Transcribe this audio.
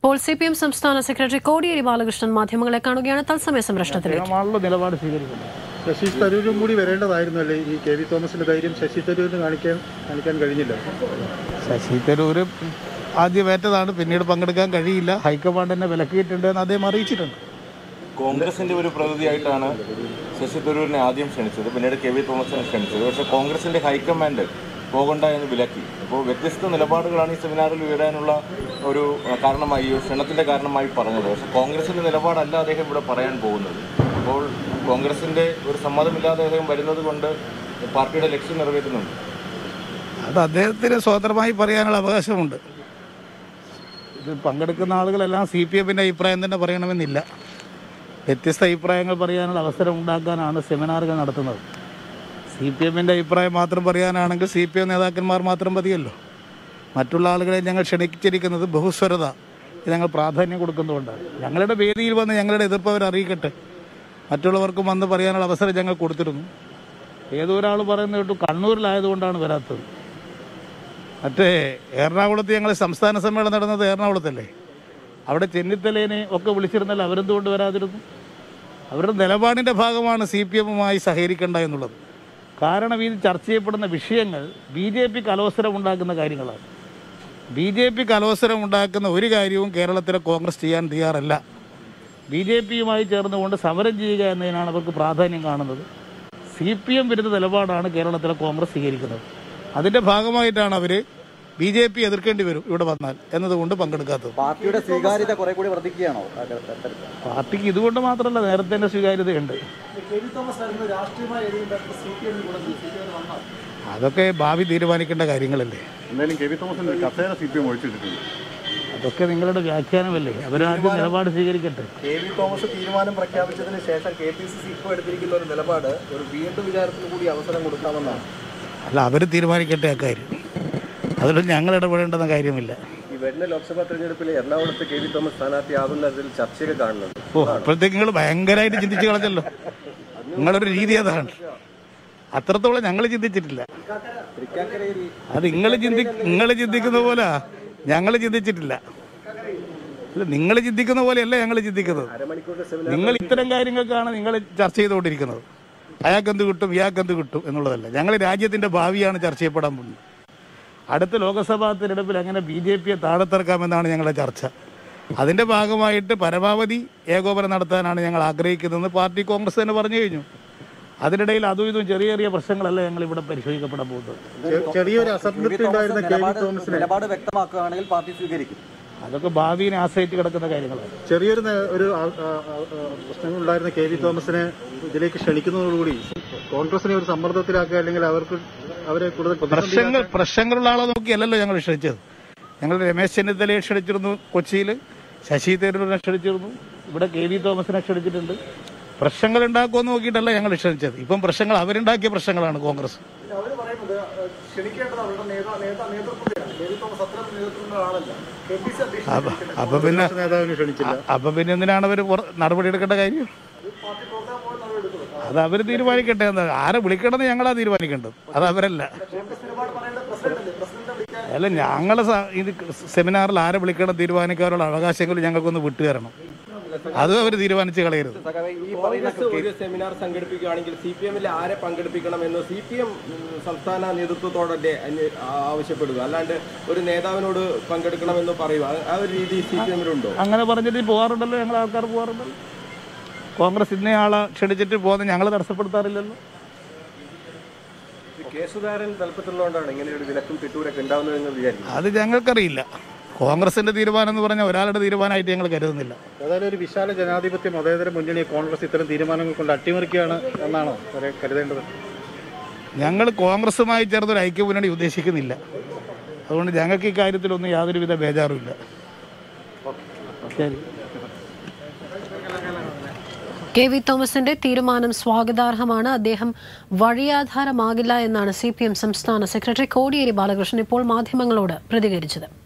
ഇപ്പോൾ C P M സംസ്ഥാന secretary Kodiyeri Balakrishnan മാധ്യമങ്ങളെ കാണുകയാണ് തത്സമയ സംരക്ഷണത്തിലേക്ക് അദ്ദേഹമാണല്ലോ നിലപാട് സ്വീകരിക്കുന്നത് ശശി തരൂരും കൂടി വരേണ്ടതായിരുന്നു അല്ലേ ഈ കെ വി തോമസിന്റെ ധൈര്യം ശശി തരൂരിന് കാണിക്കാൻ കാണിക്കാൻ കഴിഞ്ഞില്ല ശശി തരൂർ ആദ്യമേറ്റതാണ് പിന്നീട് പങ്കെടുക്കാൻ കഴിയില്ല ഹൈക്കമാൻഡ് എന്നെ വിലക്കിയിട്ടുണ്ട് എന്ന് അദ്ദേഹം അറിയിച്ചിട്ടുണ്ട് കോൺഗ്രസിന്റെ ഒരു പ്രതിനിധിയായിട്ടാണ് ശശി തരൂരിനെ ആദ്യം ക്ഷണിച്ചത് പിന്നീട് കെ വി തോമസിനെ ക്ഷണിച്ചത് പക്ഷേ കോൺഗ്രസിന്റെ ഹൈക്കമാൻഡ് പോകണ്ട എന്ന് വിലക്കി അപ്പോൾ വ്യത്യസ്ത നിലപാടുകളാണ് ഈ സെമിനാറിൽ ഉയരാനുള്ള ഒരു അഹ്, കാരണമായി ഈ ക്ഷണത്തിന്റെ കാരണമായി പറഞ്ഞത് പക്ഷേ കോൺഗ്രസിന്റെ നിലപാടല്ല അദ്ദേഹം ഇവിടെ പറയാൻ പോകുന്നത് അപ്പോൾ കോൺഗ്രസിന്റെ ഒരു സമ്മതമില്ലാതെ അദ്ദേഹം വരുന്നത് കൊണ്ട് പാർട്ടിയുടെ ലക്ഷ്യം നിറവേറ്റുന്നുണ്ട് അത് അദ്ദേഹത്തിന് സ്വതന്ത്രമായി പറയാനുള്ള അവകാശമുണ്ട് ഇത് പങ്കെടുക്കുന്ന ആളുകളെല്ലാം സി പി എമ്മിൻ്റെ അഭിപ്രായം തന്നെ പറയണമെന്നില്ല വ്യത്യസ്ത അഭിപ്രായങ്ങൾ പറയാനുള്ള അവസരം ഉണ്ടാക്കാനാണ് സെമിനാറുകൾ നടത്തുന്നത് സി പി എമ്മിൻ്റെ അഭിപ്രായം മാത്രം പറയാനാണെങ്കിൽ സി പി എം നേതാക്കന്മാർ മാത്രം മതിയല്ലോ മറ്റുള്ള ആളുകളെ ഞങ്ങൾ ക്ഷണിച്ചിരിക്കുന്നത് ബഹുസ്വരത ഇത് ഞങ്ങൾ പ്രാധാന്യം കൊടുക്കുന്നതുകൊണ്ടാണ് ഞങ്ങളുടെ വേദിയിൽ വന്ന് ഞങ്ങളുടെ എതിർപ്പ് അവർ അറിയിക്കട്ടെ മറ്റുള്ളവർക്കും വന്ന് പറയാനുള്ള അവസരം ഞങ്ങൾ കൊടുത്തിരുന്നു ഏതോ ഒരാൾ പറയുന്നത് കേട്ടു കണ്ണൂരിലായതുകൊണ്ടാണ് വരാത്തത് മറ്റേ എറണാകുളത്ത് ഞങ്ങൾ സംസ്ഥാന സമ്മേളനം നടന്നത് എറണാകുളത്തല്ലേ അവിടെ ചെന്നിത്തലേനെ ഒക്കെ വിളിച്ചിരുന്നല്ലോ അവരെന്തുകൊണ്ട് വരാതിരുന്നു അവരുടെ നിലപാടിൻ്റെ ഭാഗമാണ് സി പി എമ്മുമായി സഹകരിക്കേണ്ട എന്നുള്ളത് കാരണം ഇത് ചർച്ച ചെയ്യപ്പെടുന്ന വിഷയങ്ങൾ ബി ജെ പി കലോത്സരം ഉണ്ടാക്കുന്ന കാര്യങ്ങളാണ് ബി ജെ പി കലോത്സരം ഉണ്ടാക്കുന്ന ഒരു കാര്യവും കേരളത്തിലെ കോൺഗ്രസ് ചെയ്യാൻ തയ്യാറല്ല ബി ജെ പിയുമായി ചേർന്നുകൊണ്ട് സമരം ചെയ്യുക എന്നതിനാണ് അവർക്ക് പ്രാധാന്യം കാണുന്നത് സി പി എം വിരുദ്ധ നിലപാടാണ് കേരളത്തിലെ കോൺഗ്രസ് സ്വീകരിക്കുന്നത് അതിൻ്റെ ഭാഗമായിട്ടാണ് അവർ ബി ജെ പി എതിർക്കേണ്ടി വരും ഇവിടെ വന്നാൽ എന്നതുകൊണ്ട് പങ്കെടുക്കാത്തത് പാർട്ടിയുടെ സ്വീകാര്യത കുറെ കൂടി വർദ്ധിക്കുകയാണോ പാർട്ടിക്ക് ഇതുകൊണ്ട് മാത്രമല്ല നേരത്തെ തന്നെ സ്വീകാര്യതയുണ്ട് അതൊക്കെ ഭാവി തീരുമാനിക്കേണ്ട കാര്യങ്ങളല്ലേ എന്തായാലും കെ വി തോമസിന്റെ ഒരു കസേര സി പി എം ഒഴിച്ചിട്ടിട്ടുണ്ട് അതൊക്കെ നിങ്ങളുടെ വ്യാഖ്യാനമല്ലേ അവരാദ്യം നിലപാട് സ്വീകരിക്കട്ടെ കെ വി തോമസ് തീരുമാനം പ്രഖ്യാപിച്ചതിന് ശേഷം കെ പി സി സി ഇപ്പോൾ എടുത്തിരിക്കുന്ന ഒരു നിലപാട് ഒരു വീണ്ടും വിചാരത്തിന് കൂടി അവസരം കൊടുക്കാമെന്നാണ് അല്ല അവർ തീരുമാനിക്കട്ടെ അക്കാര്യം അതിലൊന്നും ഞങ്ങൾ ഇടപെടേണ്ടെന്ന കാര്യമില്ല ഈ വരുന്ന ലോക്സഭാ തെരഞ്ഞെടുപ്പിൽ എറണാകുളത്ത് കെ വി തോമസ് സ്ഥാനാർത്ഥിയാകുന്നതിൽ ചർച്ചയൊക്കെ കാണുന്നുണ്ട് ഓ അപ്പോഴത്തേക്ക് നിങ്ങൾ ഭയങ്കരമായിട്ട് ചിന്തിച്ച് കളഞ്ഞല്ലോ നിങ്ങളൊരു രീതി അതാണ് അത്രത്തോളം ഞങ്ങൾ ചിന്തിച്ചിട്ടില്ല തൃക്കാക്കരയിൽ അത് നിങ്ങൾ ചിന്തി നിങ്ങൾ ചിന്തിക്കുന്ന പോലെ ഞങ്ങൾ ചിന്തിച്ചിട്ടില്ല അല്ല നിങ്ങൾ ചിന്തിക്കുന്ന പോലെയല്ല ഞങ്ങൾ ചിന്തിക്കുന്നത് അരമണിക്കൂറിന്റെ സെമിനാർ നിങ്ങൾ ഇത്തരം കാര്യങ്ങൾക്കാണ് നിങ്ങൾ ചർച്ച ചെയ്തുകൊണ്ടിരിക്കുന്നത് അയാൾക്ക് എന്ത് കിട്ടും ഇയാൾക്ക് എന്ത് കിട്ടും എന്നുള്ളതല്ല ഞങ്ങൾ രാജ്യത്തിന്റെ ഭാവിയാണ് ചർച്ച ചെയ്യപ്പെടാൻ പോകുന്നത് അടുത്ത ലോക്സഭാ തിരഞ്ഞെടുപ്പിൽ അങ്ങനെ ബി ജെ പിയെ താഴെത്തിറക്കാമെന്നാണ് ഞങ്ങളുടെ ചർച്ച അതിന്റെ ഭാഗമായിട്ട് പരമാവധി ഏകോപനം നടത്താനാണ് ഞങ്ങൾ ആഗ്രഹിക്കുന്നതെന്ന് പാർട്ടി കോൺഗ്രസ് തന്നെ പറഞ്ഞു കഴിഞ്ഞു അതിനിടയിൽ അതും ഇതും ചെറിയ ചെറിയ പ്രശ്നങ്ങളല്ല ഞങ്ങൾ ഇവിടെ പരിശോധിക്കപ്പെടാൻ പോകുന്നത് ചെ- ചെറിയൊരു അസംതൃപ്തി ഉണ്ടായിരുന്ന കെ വി തോമസിന് നിലപാട് വ്യക്തമാക്കുകയാണെങ്കിൽ പാർട്ടി സ്വീകരിക്കും അതൊക്കെ ഭാവിയെ ആശ്രയിച്ച് കിടക്കുന്ന കാര്യങ്ങളാണ് ചെറിയൊരു നേ- ഒരു ആ- ആ- ആ- ആ പ്രശ്നങ്ങൾ ഉണ്ടായിരുന്ന കെ വി തോമസിനെ ഇതിലേക്ക് ക്ഷണിക്കുന്നതോടുകൂടി കോൺഗ്രസിനെ ഒരു സമ്മർദ്ദത്തിലാക്കുക അല്ലെങ്കിൽ അവർക്ക് അവരെ കൂടുതൽ പ്രശ്നങ്ങൾ പ്രശ്നങ്ങളുള്ള ആളെ നോക്കിയല്ലല്ലോ ഞങ്ങൾ ക്ഷണിച്ചത് ഞങ്ങൾ രമേശ് ചെന്നിത്തലയെ ക്ഷണിച്ചിരുന്നു കൊച്ചിയിൽ ശശി തരൂരിനെ ക്ഷണിച്ചിരുന്നു ഇവിടെ കെ വി തോമസിനെ ക്ഷണിച്ചിട്ടുണ്ട് പ്രശ്നങ്ങൾ ഉണ്ടാക്കുമെന്ന് നോക്കിയിട്ടല്ല ഞങ്ങൾ ക്ഷണിച്ചത് ഇപ്പം പ്രശ്നങ്ങൾ അവരുണ്ടാക്കിയ പ്രശ്നങ്ങളാണ് കോൺഗ്രസ് അപ്പൊ- അപ്പൊ പിന്നെ നേതാവിനെ ക്ഷണിച്ചില്ല അപ്പൊ പിന്നെ എന്തിനാണ് അവർ നടപടി എടുക്കേണ്ട കാര്യം അത് അവർ തീരുമാനിക്കട്ടെ എന്താ ആരെ വിളിക്കണമെന്ന് ഞങ്ങളാ തീരുമാനിക്കേണ്ടത് അത് അവരല്ല അല്ല ഞങ്ങളെ സ- ഇത് സെമിനാറിൽ ആരെ വിളിക്കണം തീരുമാനിക്കാനുള്ള അവകാശങ്ങൾ ഞങ്ങൾക്കൊന്ന് വിട്ടുതരണം അതും അവർ തീരുമാനിച്ച് കളയരുത് ഈ പറയുന്ന ഒരു സെമിനാർ സംഘടിപ്പിക്കുകയാണെങ്കിൽ സി പി എമ്മിൽ ആരെ പങ്കെടുപ്പിക്കണമെന്ന് സി പി എം സംസ്ഥാന നേതൃത്വത്തോടല്ലേ അന്വേ- ആവശ്യപ്പെടുക അല്ലാണ്ട് ഒരു നേതാവിനോട് പങ്കെടുക്കണമെന്ന് പറയുക ആ- ആ ഒരു രീതി സി പി എമ്മിലുണ്ടോ അങ്ങനെ പറഞ്ഞിട്ട് പോകാറുണ്ടല്ലോ ഞങ്ങൾ ആൾക്കാർ പോകാറുണ്ടല്ലോ കോൺഗ്രസ് ഇന്നയാളെ ക്ഷണിച്ചിട്ട് പോകുന്നത് ഞങ്ങൾ തടസ്സപ്പെടുത്താറില്ലല്ലോ കെ സുധാകരൻ തലപ്പത്തുള്ളതുകൊണ്ടാണ് ഇങ്ങനെ ഒരു വിലക്കും കിട്ടൂരൊക്കെ ഉണ്ടാവുന്നതെന്ന് വിചാരിക്കും അത് ഞങ്ങൾക്കറിയില്ല കോൺഗ്രസിന്റെ തീരുമാനം എന്ന് പറഞ്ഞാൽ ഒരാളുടെ തീരുമാനമായിട്ട് ഞങ്ങൾ കരുതുന്നില്ല ഏതായാലും ഒരു വിശാല ജനാധിപത്യ മതേതര മുന്നണിയെ കോൺഗ്രസ് ഇത്തരം തീരുമാനങ്ങൾ കൊണ്ട് അട്ടിമറിക്കുകയാണ് എന്നാണോ അവരെ കരുതേണ്ടത് ഞങ്ങൾ കോൺഗ്രസുമായി ചേർന്നൊരു ഐക്യമുന്നണി ഉദ്ദേശിക്കുന്നില്ല അതുകൊണ്ട് ഞങ്ങൾക്ക് ഈ കാര്യത്തിലൊന്നും യാതൊരുവിധ ബേജാറുമില്ല ശരി കെ വി തോമസിന്റെ തീരുമാനം സ്വാഗതാർഹമാണ് അദ്ദേഹം വഴിയാധാരമാകില്ല എന്നാണ് സി പി എം സംസ്ഥാന സെക്രട്ടറി കോടിയേരി ബാലകൃഷ്ണൻ ഇപ്പോൾ മാധ്യമങ്ങളോട് പ്രതികരിച്ചത്